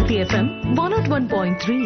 Bharati FM one nought one point three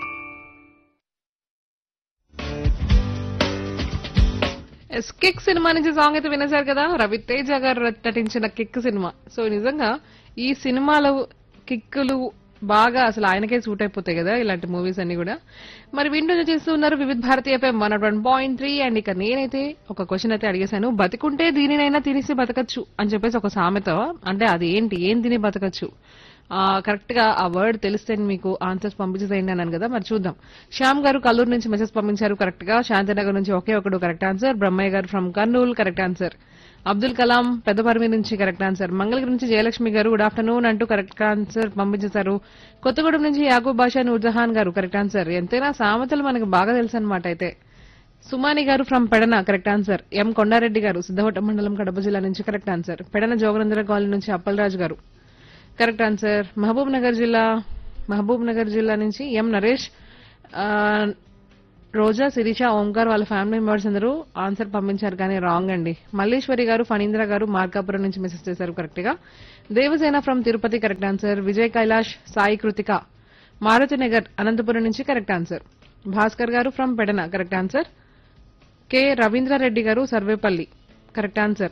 yes Kick సినిమా నుంచి song అయితే వినేశారు కదా రవితేజ గారు నటించిన కిక్ సినిమా సో నిజంగా ఈ సినిమాలో కిక్కులు బాగా అసలు ఆయనకే సూట్ అయిపోతాయి కదా ఇలాంటి మూవీస్ అన్ని కూడా మరి వింటూ చేస్తూ ఉన్నారు Vividh Bharati FM one one point three and ఇక నేనైతే ఒక క్వశ్చన్ అయితే అడిగేశాను బతికుంటే దీనినైనా తినేసి బతకచ్చు అని చెప్పేసి ఒక సామెత అంటే అది ఏంటి ఏం తిని బతకచ్చు కరెక్ట్ గా ఆ వర్డ్ తెలిస్తే మీకు ఆన్సర్స్ పంపించేసేయండి అన్నాను కదా మరి చూద్దాం శ్యామ్ గారు కల్లూరు నుంచి మెసేజ్ పంపించారు కరెక్ట్ గా శాంతినగర్ నుంచి ఒకే ఒకడు correct answer Brahmayya garu from Kurnool correct answer Abdul Kalam Peddaparimi నుంచి కరెక్ట్ ఆన్సర్ మంగళగిరి నుంచి జయలక్ష్మి గారు గుడ్ ఆఫ్టర్నూన్ అంటూ కరెక్ట్ ఆన్సర్ పంపించేశారు కొత్తగూడెం నుంచి యాకూబ్ బాషా నూర్జహాన్ గారు కరెక్ట్ ఆన్సర్ ఎంతైనా సామెతలు మనకు బాగా తెలుసు అనమాట అయితే Sumani garu from Pedana correct answer M Kondareddy garu Siddhavata mandal Kadapa జిల్లా నుంచి correct answer Pedana Joganandara colony నుంచి అప్పలరాజు గారు కరెక్ట్ ఆన్సర్ మహబూబ్ నగర్ జిల్లా మహబూబ్ నగర్ జిల్లా నుంచి ఎం నరేష్ ఆ, రోజా శిరీష ఓంకార్ వాళ్ళ ఫ్యామిలీ మెంబర్స్ అందరూ ఆన్సర్ పంపించారు కానీ రాంగ్ అండి మల్లేశ్వరి గారు ఫణీంద్ర గారు మార్కాపురం నుంచి మెసేజ్ చేశారు కరెక్ట్ గా Devasena from Tirupati correct answer Vijay Kailash Sai Krithika Maruthi Nagar Anantapuram నుంచి correct answer Bhaskar garu from Pedana correct answer K Ravindrareddy garu Sarvepalli correct answer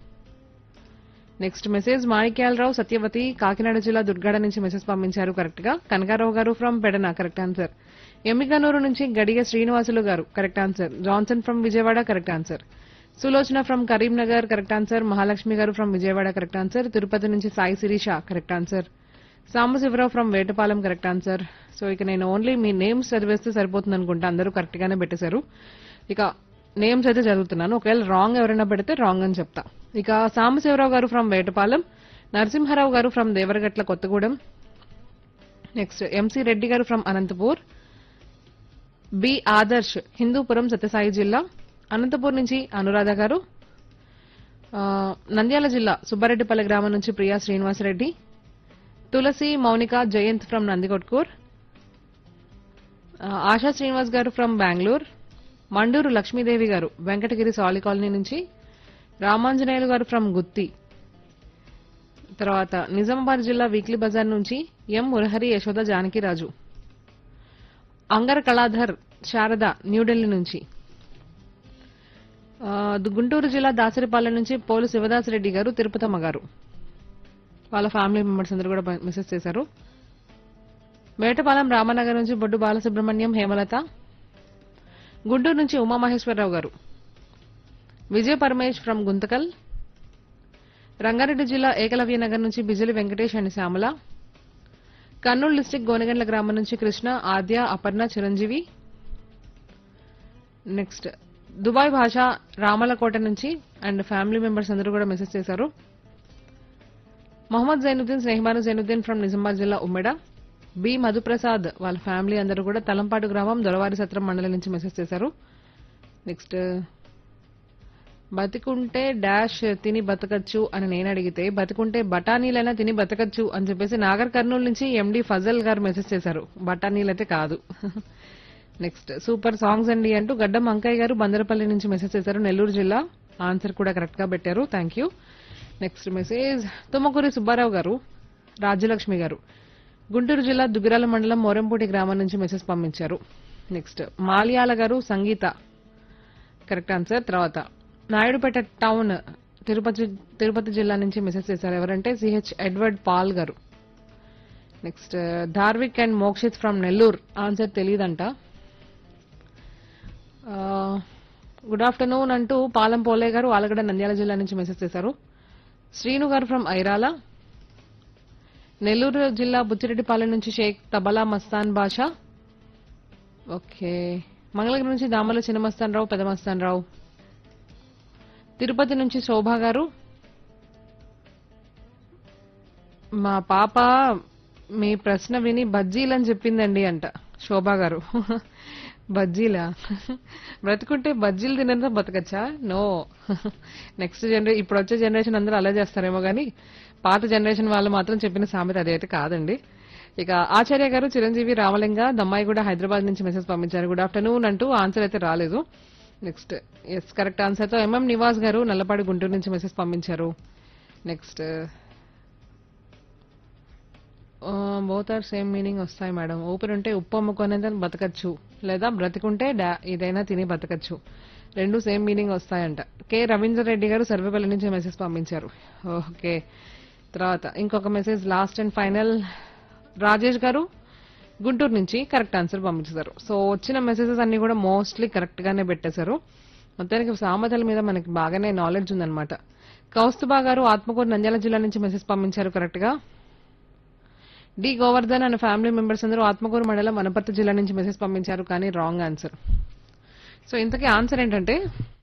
next message Manikyalarao Satyavathi Kakinada జిల్లా దుర్గాడ నుంచి మెసేజ్ పంపించారు కరెక్ట్ గా Kanakarao garu from Pedana correct answer Emmiganur నుంచి Gadiga Srinivasulu garu correct answer Johnson from Vijayawada correct answer Sulochana from Karimnagar correct answer Mahalakshmi garu from Vijayawada correct answer Tirupati నుంచి Sai Sirisha correct answer Sambasivarao from Vetapalem correct answer so ఇక నేను only మీ names చదివేస్తే సరిపోతుంది అనుకుంటా అందరూ కరెక్ట్ గానే పెట్టేశారు ఇక నేమ్స్ అయితే చదువుతున్నాను ఒకవేళ రాంగ్ ఎవరైనా పెడితే రాంగ్ అని చెప్తా ఇక సాంబశివరావు గారు from Vetapalem Narasimharao garu from Devaragatla Kothagudem next MC Reddy garu from Anantapur B Adarsh Hindupuram Satyasai జిల్లా అనంతపూర్ నుంచి అనురాధ గారు ఆ, నంద్యాల జిల్లా సుబ్బారెడ్డిపల్లి గ్రామం నుంచి ప్రియా శ్రీనివాసరెడ్డి తులసి మౌనిక జయంత్ ఫ్రమ్ నందికొట్కూర్ ఆ, ఆశా శ్రీనివాస్ గారు ఫ్రమ్ బెంగళూరు మండూరు లక్ష్మీదేవి గారు వెంకటగిరి సాలి కాలనీ నుంచి రామాంజనేయులు గారు ఫ్రమ్ గుత్తి తర్వాత నిజామాబాద్ జిల్లా వీక్లీ బజార్ నుంచి ఎం మురహరి యశోద జానకిరాజు అంగర కళాధర్ శారద న్యూఢిల్లీ నుంచి ఆ, గుంటూరు జిల్లా దాసరిపాలెం నుంచి పోలు శివదాసరెడ్డి గారు తిరుపతమ్మ గారు వాళ్ళ ఫ్యామిలీ మెంబర్స్ అందరూ కూడా మెసేజ్ చేశారు వేటపాలెం రామనగర్ నుంచి బొడ్డు బాలసుబ్రహ్మణ్యం హేమలత గుంటూరు నుంచి ఉమామహేశ్వరరావు గారు విజయ పరమేష్ ఫ్రమ్ గుంతకల్ రంగారెడ్డి జిల్లా ఏకలవ్య నగర్ నుంచి బిజిలి వెంకటేష్ అండ్ శ్యామల కర్నూలు డిస్టిక్ గోనెగండ్ల గ్రామం నుంచి కృష్ణ ఆద్య అపర్ణ చిరంజీవి నెక్స్ట్ దుబాయ్ భాష రామలకోట నుంచి అండ్ ఫ్యామిలీ మెంబర్స్ అందరూ కూడా మెసేజ్ చేశారు మొహమ్మద్ జైనుద్దీన్ స్నేహబాను జైనుద్దీన్ ఫ్రమ్ నిజామాబాద్ జిల్లా ఉమ్మెడ బి మధుప్రసాద్ వాళ్ళ ఫ్యామిలీ అందరూ కూడా తలంపాటు గ్రామం దొరవారి సత్రం మండలం నుంచి మెసేజ్ చేశారు నెక్స్ట్ బతికుంటే డాష్ తిని బతకచ్చు అని నేను అడిగితే బతికుంటే బఠానీలైనా తిని బతకచ్చు అని చెప్పేసి నాగర్ కర్నూలు నుంచి ఎండి ఫజల్ గారు మెసేజ్ చేశారు బఠానీలు అయితే కాదు నెక్స్ట్ సూపర్ సాంగ్స్ అండి అంటూ గడ్డం అంకయ్య గారు బందరపల్లి నుంచి మెసేజ్ చేశారు నెల్లూరు జిల్లా ఆన్సర్ కూడా కరెక్ట్ గా పెట్టారు thank you next message Thummakuri Subbarao garu Rajyalakshmi గారు గుంటూరు జిల్లా దుగ్గిరాల మండలం మోరంపూటి గ్రామం నుంచి మెసేజ్ పంపించారు నెక్స్ట్ మాలియాల గారు సంగీత కరెక్ట్ ఆన్సర్ తర్వాత నాయుడుపేట టౌన్ తిరుపతి తిరుపతి జిల్లా నుంచి మెసేజ్ చేశారు ఎవరంటే CH Edward Paul garu next Dharvik and Mokshith from Nellore answer తెలియదంట గుడ్ ఆఫ్టర్నూన్ అంటూ పాలం పోలే గారు ఆలగడ్డ నంద్యాల జిల్లా నుంచి మెసేజ్ చేశారు శ్రీను గారు ఫ్రమ్ ఐరాల నెల్లూరు జిల్లా బుచ్చిరెడ్డిపాలెం నుంచి షేక్ తబలా మస్తాన్ బాషా ఓకే మంగళగిరి నుంచి దామల చిన్న మస్తాన్ రావు పెద్ద మస్తాన్ రావు తిరుపతి నుంచి శోభా గారు మా పాప మీ ప్రశ్న విని బజ్జీలని చెప్పిందండి అంట శోభా గారు బజ్జీలా బ్రతుకుంటే బజ్జీలు తినంత బతకచ్చా నో నెక్స్ట్ జనరేషన్ ఇప్పుడు వచ్చే జనరేషన్ అందరూ అలా చేస్తారేమో కానీ పాత జనరేషన్ వాళ్ళు మాత్రం చెప్పిన సామెత అదైతే కాదండి ఇక ఆచార్య గారు చిరంజీవి రామలింగ దమ్మాయి కూడా హైదరాబాద్ నుంచి మెసేజ్ పంపించారు గుడ్ ఆఫ్టర్నూన్ అంటూ ఆన్సర్ అయితే రాలేదు నెక్స్ట్ ఎస్ కరెక్ట్ ఆన్సర్ తో ఎంఎం నివాస్ గారు నల్లపాడు గుంటూరు నుంచి మెసేజ్ పంపించారు next both are same meaning వస్తాయి మేడం ఊపిరి ఉంటే ఉప్పు అమ్ముకునేది బతకచ్చు లేదా బ్రతికుంటే డా ఏదైనా తిని బతకచ్చు రెండు సేమ్ మీనింగ్ వస్తాయంట కె రవీంద్ర రెడ్డి గారు సర్వేపల్లి నుంచి మెసేజ్ పంపించారు ఓకే తర్వాత ఇంకొక message last and final Rajesh garu Guntur నుంచి కరెక్ట్ ఆన్సర్ పంపించారు సో వచ్చిన మెసేజెస్ అన్ని కూడా మోస్ట్లీ కరెక్ట్ గానే పెట్టేశారు మొత్తానికి సామెతల మీద మనకి బాగానే నాలెడ్జ్ ఉందన్నమాట కౌస్తుబా గారు ఆత్మకూరు నంద్యాల జిల్లా నుంచి మెసేజ్ పంపించారు కరెక్ట్ గా D Govardhan and family members అందరూ ఆత్మకూరు మండలం వనపర్తి జిల్లా నుంచి మెసేజ్ పంపించారు కానీ రాంగ్ ఆన్సర్ సో ఇంతకీ ఆన్సర్ ఏంటంటే